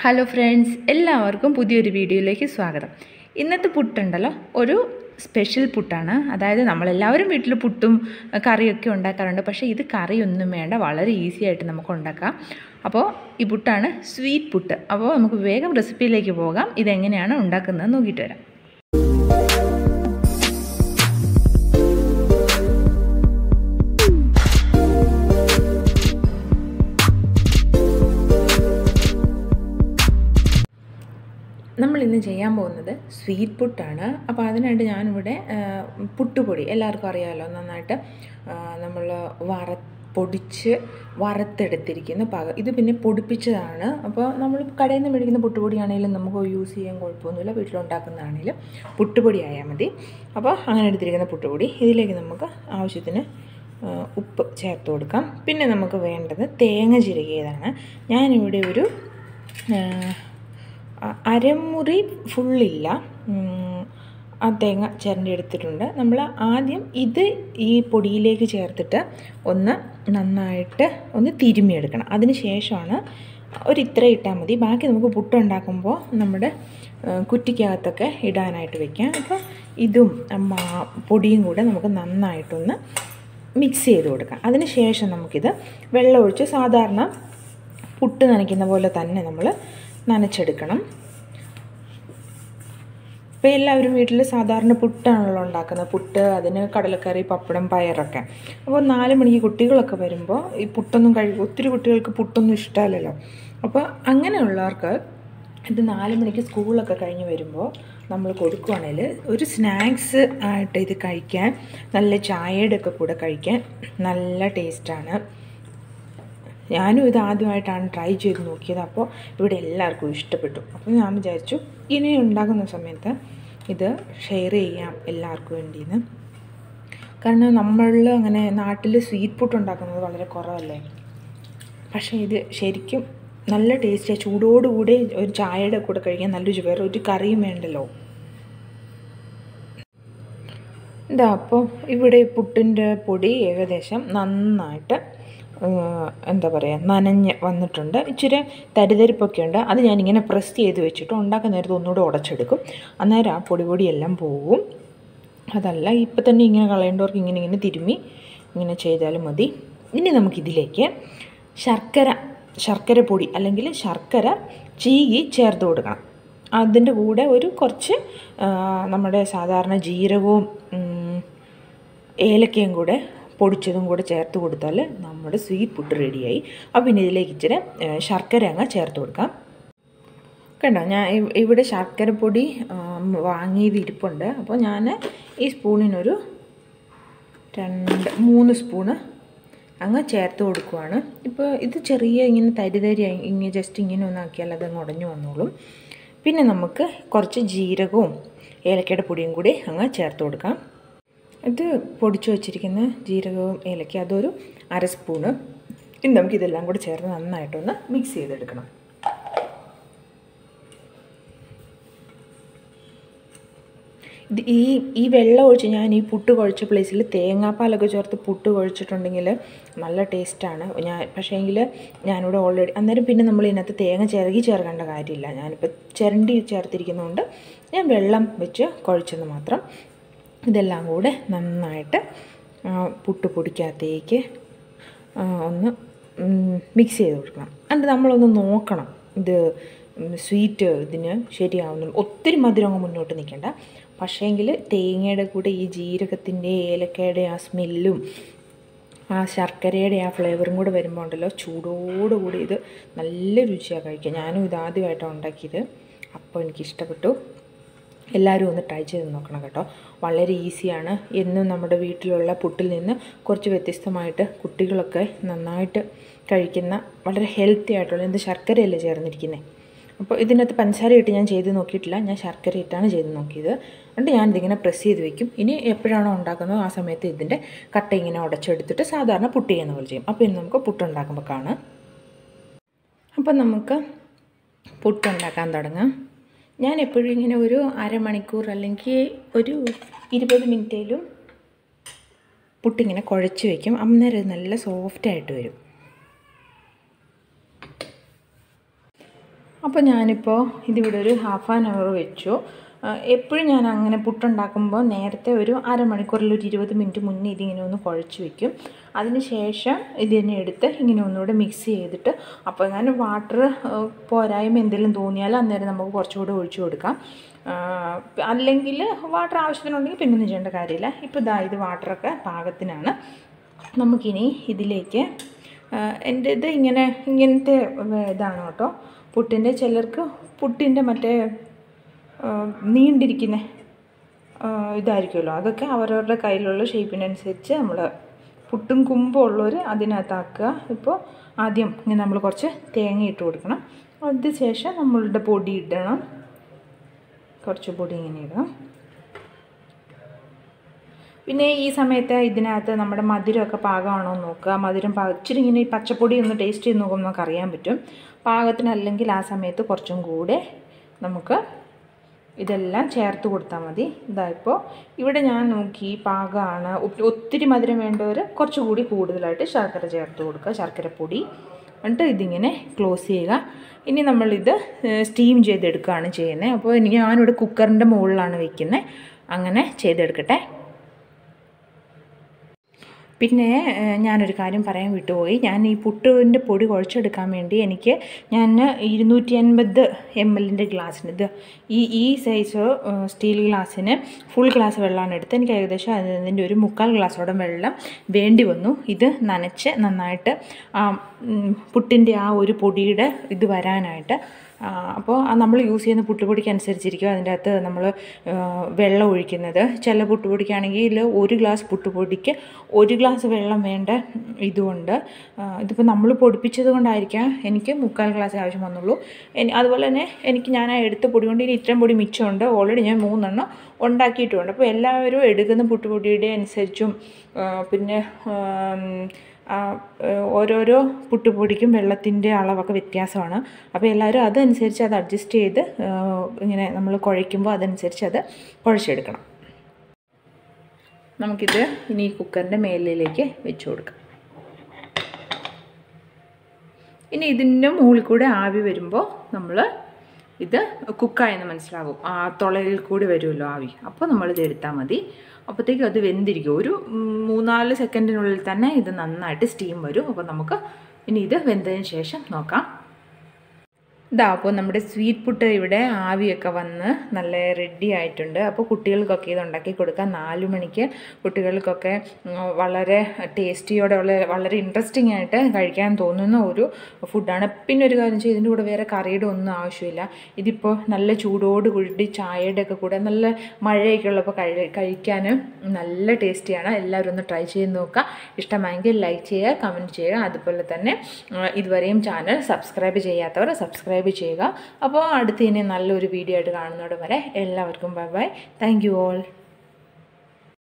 hello friends എല്ലാവർക്കും പുതിയൊരു വീഡിയോയിലേക്ക് സ്വാഗതം ഇന്നത്തെ പുട്ടുണ്ടല്ലോ ഒരു സ്പെഷ്യൽ പുട്ടാണ് അതായത് നമ്മളെല്ലാവരും വീട്ടിൽ പുട്ടും കറിയൊക്കെ ഉണ്ടാക്കാറുണ്ട് പക്ഷേ ഇത് കറിയൊന്നും വേണ്ട വളരെ ഈസി ആയിട്ട് നമുക്ക് ഉണ്ടാക്കാം അപ്പോൾ ഈ പുട്ടാണ് സ്വീറ്റ് പുട്ട് അപ്പോൾ നമുക്ക് വേഗം റെസിപ്പിയിലേക്ക് പോകാം ഇതെങ്ങനെയാണ് ഉണ്ടാക്കുന്നത് നോക്കിയിട്ട് വരാം നമ്മൾ ഇന്ന് ചെയ്യാൻ പോകുന്നത് സ്വീറ്റ് പുട്ടാണ് അപ്പോൾ അതിനായിട്ട് ഞാനിവിടെ പുട്ടുപൊടി എല്ലാവർക്കും അറിയാമല്ലോ നന്നായിട്ട് നമ്മൾ വറ പൊടിച്ച് വറുത്തെടുത്തിരിക്കുന്ന പാകം ഇത് പിന്നെ പൊടിപ്പിച്ചതാണ് അപ്പോൾ നമ്മൾ കടയിൽ നിന്ന് മേടിക്കുന്ന പുട്ടുപൊടിയാണെങ്കിലും നമുക്ക് യൂസ് ചെയ്യാൻ കുഴപ്പമൊന്നുമില്ല വീട്ടിലുണ്ടാക്കുന്നതാണെങ്കിലും പുട്ടുപൊടി ആയാൽ മതി അപ്പോൾ അങ്ങനെ എടുത്തിരിക്കുന്ന പുട്ടുപൊടി ഇതിലേക്ക് നമുക്ക് ആവശ്യത്തിന് ഉപ്പ് ചേർത്ത് കൊടുക്കാം പിന്നെ നമുക്ക് വേണ്ടത് തേങ്ങ ചിരകിയതാണ് ഞാനിവിടെ ഒരു അരമുറി ഫുള്ളില്ല ആ തേങ്ങ ചിരണ്ടി എടുത്തിട്ടുണ്ട് നമ്മൾ ആദ്യം ഇത് ഈ പൊടിയിലേക്ക് ചേർത്തിട്ട് ഒന്ന് നന്നായിട്ട് ഒന്ന് തിരുമ്മിയെടുക്കണം അതിന് ശേഷമാണ് ഒരു ഇത്ര ഇട്ടാൽ മതി ബാക്കി നമുക്ക് പുട്ടുണ്ടാക്കുമ്പോൾ നമ്മുടെ കുറ്റിക്കകത്തൊക്കെ ഇടാനായിട്ട് വെക്കാം അപ്പോൾ ഇതും പൊടിയും കൂടെ നമുക്ക് നന്നായിട്ടൊന്ന് മിക്സ് ചെയ്ത് കൊടുക്കാം അതിന് ശേഷം നമുക്കിത് വെള്ളമൊഴിച്ച് സാധാരണ പുട്ട് നനയ്ക്കുന്ന പോലെ തന്നെ നമ്മൾ നനച്ചെടുക്കണം ഇപ്പോൾ എല്ലാവരും വീട്ടിൽ സാധാരണ പുട്ടാണല്ലോ ഉണ്ടാക്കുന്നത് പുട്ട് അതിന് കടലക്കറി പപ്പടം പയറൊക്കെ അപ്പോൾ നാല് മണിക്ക് കുട്ടികളൊക്കെ വരുമ്പോൾ ഈ പുട്ടൊന്നും കഴി ഒത്തിരി കുട്ടികൾക്ക് പുട്ടൊന്നും ഇഷ്ടമല്ലല്ലോ അപ്പോൾ അങ്ങനെയുള്ളവർക്ക് ഇത് നാല് മണിക്ക് സ്കൂളൊക്കെ കഴിഞ്ഞ് വരുമ്പോൾ നമ്മൾ കൊടുക്കുവാണെങ്കിൽ ഒരു സ്നാക്സ് ആയിട്ട് ഇത് കഴിക്കാൻ നല്ല ചായയുടെ ഒക്കെ കൂടെ കഴിക്കാൻ നല്ല ടേസ്റ്റാണ് ഞാനും ഇത് ആദ്യമായിട്ടാണ് ട്രൈ ചെയ്ത് നോക്കിയത് അപ്പോൾ ഇവിടെ എല്ലാവർക്കും ഇഷ്ടപ്പെട്ടു അപ്പോൾ ഞാൻ വിചാരിച്ചു ഇനി ഉണ്ടാക്കുന്ന സമയത്ത് ഇത് ഷെയർ ചെയ്യാം എല്ലാവർക്കും വേണ്ടിയെന്ന് കാരണം നമ്മൾ അങ്ങനെ നാട്ടിൽ സ്വീറ്റ് പുട്ട് ഉണ്ടാക്കുന്നത് വളരെ കുറവല്ലേ പക്ഷേ ഇത് ശരിക്കും നല്ല ടേസ്റ്റാണ് ചൂടോടുകൂടി ഒരു ചായയുടെ കൂടെ കഴിക്കാൻ നല്ലൊരു വേറെ ഒരു കറിയും വേണ്ടല്ലോ ഇതാ അപ്പോൾ ഇവിടെ പുട്ടിൻ്റെ പൊടി ഏകദേശം നന്നായിട്ട് എന്താ പറയുക നനഞ്ഞ് വന്നിട്ടുണ്ട് ഇച്ചിരി തരിതരിപ്പൊക്കെ ഉണ്ട് അത് ഞാനിങ്ങനെ പ്രസ് ചെയ്ത് വെച്ചിട്ട് ഉണ്ടാക്കുന്ന നേരത്ത് ഒന്നുകൂടെ ഉടച്ചെടുക്കും അന്നേരം ആ പൊടി പൊടിയെല്ലാം പോവും അതല്ല ഇപ്പം തന്നെ ഇങ്ങനെ കളയേണ്ടവർക്ക് ഇങ്ങനെ ഇങ്ങനെ തിരുമ്മി ഇങ്ങനെ ചെയ്താലും മതി ഇനി നമുക്കിതിലേക്ക് ശർക്കര ശർക്കര പൊടി അല്ലെങ്കിൽ ശർക്കര ചീകി ചേർത്ത് കൊടുക്കണം അതിൻ്റെ കൂടെ ഒരു കുറച്ച് നമ്മുടെ സാധാരണ ജീരകവും ഏലക്കയും കൂടെ പൊടിച്ചതും കൂടെ ചേർത്ത് കൊടുത്താൽ നമ്മുടെ സ്വീറ്റ് പുട്ട് റെഡിയായി അപ്പോൾ പിന്നെ ഇതിലേക്ക് ഇച്ചിരി ശർക്കര അങ്ങ് ചേർത്ത് കൊടുക്കാം കണ്ടോ ഞാൻ ഇവിടെ ശർക്കര പൊടി വാങ്ങിയത് ഇരിപ്പുണ്ട് അപ്പോൾ ഞാൻ ഈ സ്പൂണിനൊരു രണ്ട് മൂന്ന് സ്പൂണ് അങ്ങ് ചേർത്ത് കൊടുക്കുവാണ് ഇപ്പോൾ ഇത് ചെറിയ ഇങ്ങനെ തരി തരി ഇങ്ങനെ ജസ്റ്റ് ഇങ്ങനെ ഒന്ന് ആക്കിയാൽ അതങ്ങ് ഉടഞ്ഞു വന്നോളും പിന്നെ നമുക്ക് കുറച്ച് ജീരകവും ഏലക്കയുടെ പൊടിയും കൂടി അങ്ങ് ചേർത്ത് കൊടുക്കാം ഇത് പൊടിച്ചു വച്ചിരിക്കുന്ന ജീരകവും ഏലക്ക അതൊരു അര സ്പൂണ് ഇനി നമുക്കിതെല്ലാം കൂടി ചേർത്ത് നന്നായിട്ടൊന്ന് മിക്സ് ചെയ്തെടുക്കണം ഇത് ഈ ഈ വെള്ളം ഒഴിച്ച് ഞാൻ ഈ പുട്ട് കുഴച്ച പ്ലേസിൽ തേങ്ങാപ്പാലൊക്കെ ചേർത്ത് പുട്ട് കുഴച്ചിട്ടുണ്ടെങ്കിൽ നല്ല ടേസ്റ്റാണ് ഞാൻ പക്ഷേങ്കിൽ ഞാനിവിടെ ഓൾറെഡി അന്നേരം പിന്നെ നമ്മൾ ഇതിനകത്ത് തേങ്ങ ചിരകി ചേർക്കേണ്ട കാര്യമില്ല ഞാനിപ്പോൾ ചിരണ്ടി ചേർത്തിരിക്കുന്നതുകൊണ്ട് ഞാൻ വെള്ളം വെച്ച് കുഴച്ചെന്ന് മാത്രം ഇതെല്ലാം കൂടെ നന്നായിട്ട് പുട്ട് പൊടിക്കകത്തേക്ക് ഒന്ന് മിക്സ് ചെയ്ത് കൊടുക്കണം എന്നിട്ട് നമ്മളൊന്ന് നോക്കണം ഇത് സ്വീറ്റ് ഇതിന് ശരിയാവുന്നു ഒത്തിരി മധുരം അങ്ങ് മുന്നോട്ട് നിൽക്കണ്ട പക്ഷേങ്കിൽ തേങ്ങയുടെ കൂടെ ഈ ജീരകത്തിൻ്റെ ഏലക്കയുടെ ആ സ്മെല്ലും ആ ശർക്കരയുടെ ആ ഫ്ലേവറും കൂടെ വരുമ്പോൾ ഉണ്ടല്ലോ ചൂടോടുകൂടി ഇത് നല്ല രുചിയാണ് കഴിക്കുക ഞാനും ഇത് ആദ്യമായിട്ടാണ് ഉണ്ടാക്കിയത് അപ്പോൾ എനിക്കിഷ്ടപ്പെട്ടു എല്ലാവരും ഒന്ന് ട്രൈ ചെയ്ത് നോക്കണം കേട്ടോ വളരെ ഈസിയാണ് എന്നും നമ്മുടെ വീട്ടിലുള്ള പുട്ടിൽ നിന്ന് കുറച്ച് വ്യത്യസ്തമായിട്ട് കുട്ടികളൊക്കെ നന്നായിട്ട് കഴിക്കുന്ന വളരെ ഹെൽത്തി ആയിട്ടുള്ള എന്ത് ശർക്കരയല്ലേ ചേർന്നിരിക്കുന്നത് അപ്പോൾ ഇതിനകത്ത് പഞ്ചസാര ഇട്ട് ഞാൻ ചെയ്ത് നോക്കിയിട്ടില്ല ഞാൻ ശർക്കര ഇട്ടാണ് ചെയ്ത് നോക്കിയത് അതുകൊണ്ട് ഞാനിതിങ്ങനെ പ്രസ് ചെയ്ത് വെക്കും ഇനി എപ്പോഴാണോ ഉണ്ടാക്കുന്നത് ആ സമയത്ത് ഇതിൻ്റെ കട്ട ഇങ്ങനെ ഉടച്ചെടുത്തിട്ട് സാധാരണ പുട്ട് ചെയ്യുന്ന പോലെ ചെയ്യും അപ്പോൾ ഇനി നമുക്ക് പുട്ടുണ്ടാക്കുമ്പോൾ കാണാം അപ്പോൾ നമുക്ക് പുട്ടുണ്ടാക്കാൻ തുടങ്ങാം ഞാൻ എപ്പോഴും ഇങ്ങനെ ഒരു അരമണിക്കൂർ അല്ലെങ്കിൽ ഒരു ഇരുപത് മിനിറ്റേലും പുട്ടിങ്ങനെ കുഴച്ച് വയ്ക്കും അന്നേരം ഇത് നല്ല സോഫ്റ്റായിട്ട് വരും അപ്പോൾ ഞാനിപ്പോൾ ഇതിവിടെ ഒരു ഹാഫ് ആൻ അവർ വെച്ചു എപ്പോഴും ഞാൻ അങ്ങനെ പുട്ടുണ്ടാക്കുമ്പോൾ നേരത്തെ ഒരു അരമണിക്കൂറിൽ ഒരു ഇരുപത് മിനിറ്റ് മുന്നേ ഇതിങ്ങനെ ഒന്ന് കുഴച്ച് വെക്കും അതിന് ശേഷം ഇതിനെ എടുത്ത് ഇങ്ങനെ ഒന്നുകൂടെ മിക്സ് ചെയ്തിട്ട് അപ്പോൾ ഞാൻ വാട്ടർ പോരായ്മ എന്തെങ്കിലും തോന്നിയാൽ അന്നേരം നമുക്ക് കുറച്ചുകൂടെ ഒഴിച്ചു കൊടുക്കാം അല്ലെങ്കിൽ വാട്ടർ ആവശ്യത്തിനുണ്ടെങ്കിൽ പിന്നെ ഒന്നും ചെയ്യേണ്ട കാര്യമില്ല ഇപ്പോൾ ഇതാ ഇത് വാട്ടറൊക്കെ പാകത്തിനാണ് നമുക്കിനി ഇതിലേക്ക് എൻ്റെ ഇത് ഇങ്ങനെ ഇങ്ങനത്തെ ഇതാണ് കേട്ടോ പുട്ടിൻ്റെ ചിലർക്ക് പുട്ടിൻ്റെ മറ്റേ നീണ്ടിരിക്കുന്ന ഇതായിരിക്കുമല്ലോ അതൊക്കെ അവരവരുടെ കയ്യിലുള്ള ഷേപ്പിനനുസരിച്ച് നമ്മൾ പുട്ടും കുമ്പും ഉള്ളവർ അതിനകത്താക്കുക ഇപ്പോൾ ആദ്യം ഇങ്ങനെ നമ്മൾ കുറച്ച് തേങ്ങ ഇട്ട് കൊടുക്കണം അതിന് ശേഷം നമ്മളുടെ പൊടി ഇടണം കുറച്ച് പൊടി ഇങ്ങനെ ഇടണം പിന്നെ ഈ സമയത്ത് ഇതിനകത്ത് നമ്മുടെ മധുരമൊക്കെ പാകമാണോ എന്ന് നോക്കുക മധുരം പാക ഇച്ചിരി ഇങ്ങനെ ഈ പച്ചപ്പൊടി ഒന്ന് ടേസ്റ്റ് ചെയ്ത് നോക്കുമ്പോൾ നമുക്ക് അറിയാൻ പറ്റും പാകത്തിനല്ലെങ്കിൽ ആ സമയത്ത് കുറച്ചും കൂടെ നമുക്ക് ഇതെല്ലാം ചേർത്ത് കൊടുത്താൽ മതി ഇതാ ഇപ്പോൾ ഇവിടെ ഞാൻ നോക്കി പാകമാണ് ഒത്തിരി മധുരം വേണ്ടവർ കുറച്ചുകൂടി കൂടുതലായിട്ട് ശർക്കര ചേർത്ത് കൊടുക്കുക ശർക്കരപ്പൊടി എന്നിട്ട് ഇതിങ്ങനെ ക്ലോസ് ചെയ്യുക ഇനി നമ്മളിത് സ്റ്റീം ചെയ്തെടുക്കുകയാണ് ചെയ്യുന്നത് അപ്പോൾ എനിക്ക് ഞാനിവിടെ കുക്കറിൻ്റെ മുകളിലാണ് വെക്കുന്നത് അങ്ങനെ ചെയ്തെടുക്കട്ടെ പിന്നെ ഞാനൊരു കാര്യം പറയാൻ വിട്ടുപോയി ഞാൻ ഈ പുട്ടിൻ്റെ പൊടി കുഴച്ചെടുക്കാൻ വേണ്ടി എനിക്ക് ഞാൻ ഇരുന്നൂറ്റി അൻപത് എം എല്ലിൻ്റെ ഗ്ലാസ്സിന് ഇത് ഈ ഈ സൈസ് സ്റ്റീൽ ഗ്ലാസ്സിന് ഫുൾ ഗ്ലാസ് വെള്ളമാണ് എടുത്ത് എനിക്ക് ഏകദേശം അതിൻ്റെ ഒരു മുക്കാൽ ഗ്ലാസ്സോളം വെള്ളം വേണ്ടി വന്നു ഇത് നനച്ച് നന്നായിട്ട് പുട്ടിൻ്റെ ആ ഒരു പൊടിയുടെ ഇത് വരാനായിട്ട് അപ്പോൾ നമ്മൾ യൂസ് ചെയ്യുന്ന പുട്ടുപൊടിക്ക് അനുസരിച്ചിരിക്കും അതിൻ്റെ അകത്ത് നമ്മൾ വെള്ളം ഒഴിക്കുന്നത് ചില പുട്ടുപൊടിക്കാണെങ്കിൽ ഒരു ഗ്ലാസ് പുട്ടുപൊടിക്ക് ഒരു ഗ്ലാസ് വെള്ളം വേണ്ട ഇതുകൊണ്ട് ഇതിപ്പോൾ നമ്മൾ പൊടിപ്പിച്ചത് കൊണ്ടായിരിക്കാം എനിക്ക് മുക്കാൽ ഗ്ലാസ് ആവശ്യം വന്നുള്ളൂ അതുപോലെ തന്നെ എനിക്ക് ഞാൻ ആ എടുത്ത പൊടി കൊണ്ട് ഇനി ഇത്രയും പൊടി മിച്ചമുണ്ട് ഓൾറെഡി ഞാൻ മൂന്നെണ്ണം ഉണ്ടാക്കിയിട്ടുമുണ്ട് അപ്പോൾ എല്ലാവരും എടുക്കുന്ന പുട്ടുപൊടിയുടെ അനുസരിച്ചും പിന്നെ ഓരോരോ പുട്ടുപൊടിക്കും വെള്ളത്തിൻ്റെ അളവൊക്കെ വ്യത്യാസമാണ് അപ്പോൾ എല്ലാവരും അതനുസരിച്ച് അത് അഡ്ജസ്റ്റ് ചെയ്ത് ഇങ്ങനെ നമ്മൾ കുഴയ്ക്കുമ്പോൾ അതനുസരിച്ച് അത് കുഴച്ചെടുക്കണം നമുക്കിത് ഇനി കുക്കറിൻ്റെ മേലിലേക്ക് വെച്ച് കൊടുക്കാം ഇനി ഇതിൻ്റെ മുകളിൽ കൂടെ ആവി വരുമ്പോൾ നമ്മൾ ഇത് കുക്കായെന്ന് മനസ്സിലാകും ആ തുളയിൽ കൂടി വരുമല്ലോ ആവി അപ്പോൾ നമ്മളിത് എടുത്താൽ മതി അപ്പോഴത്തേക്കും അത് വെന്തിരിക്കും ഒരു മൂന്നാല് സെക്കൻഡിനുള്ളിൽ തന്നെ ഇത് നന്നായിട്ട് സ്റ്റീം വരും അപ്പോൾ നമുക്ക് ഇനി ഇത് വെന്തതിന് ശേഷം നോക്കാം ഇതാ അപ്പോൾ നമ്മുടെ സ്വീറ്റ് പുട്ട് ഇവിടെ ആവിയൊക്കെ വന്ന് നല്ല റെഡി ആയിട്ടുണ്ട് അപ്പോൾ കുട്ടികൾക്കൊക്കെ ഇത് ഉണ്ടാക്കി കൊടുക്കാം നാല് മണിക്ക് കുട്ടികൾക്കൊക്കെ വളരെ ടേസ്റ്റിയോടെ ഉള്ള വളരെ ഇൻട്രസ്റ്റിംഗ് ആയിട്ട് കഴിക്കാൻ തോന്നുന്ന ഒരു ഫുഡാണ് പിന്നെ ഒരു കാര്യം വെച്ചാൽ ഇതിൻ്റെ കൂടെ വേറെ കറിയുടെ ഒന്നും ആവശ്യമില്ല ഇതിപ്പോൾ നല്ല ചൂടോട് കൂടി ചായയുടെ ഒക്കെ കൂടെ നല്ല മഴയൊക്കെ ഉള്ളപ്പോൾ കഴി കഴിക്കാൻ നല്ല ടേസ്റ്റിയാണ് എല്ലാവരും ഒന്ന് ട്രൈ ചെയ്ത് നോക്കുക ഇഷ്ടമായെങ്കിൽ ലൈക്ക് ചെയ്യുക കമൻറ്റ് ചെയ്യുക അതുപോലെ തന്നെ ഇതുവരെയും ചാനൽ സബ്സ്ക്രൈബ് ചെയ്യാത്തവർ സബ്സ്ക്രൈബ് ചെയ്യുക അപ്പോൾ അടുത്ത് ഇനി നല്ലൊരു വീഡിയോ ആയിട്ട് കാണുന്നതോടെ വരെ എല്ലാവർക്കും bye bye thank you all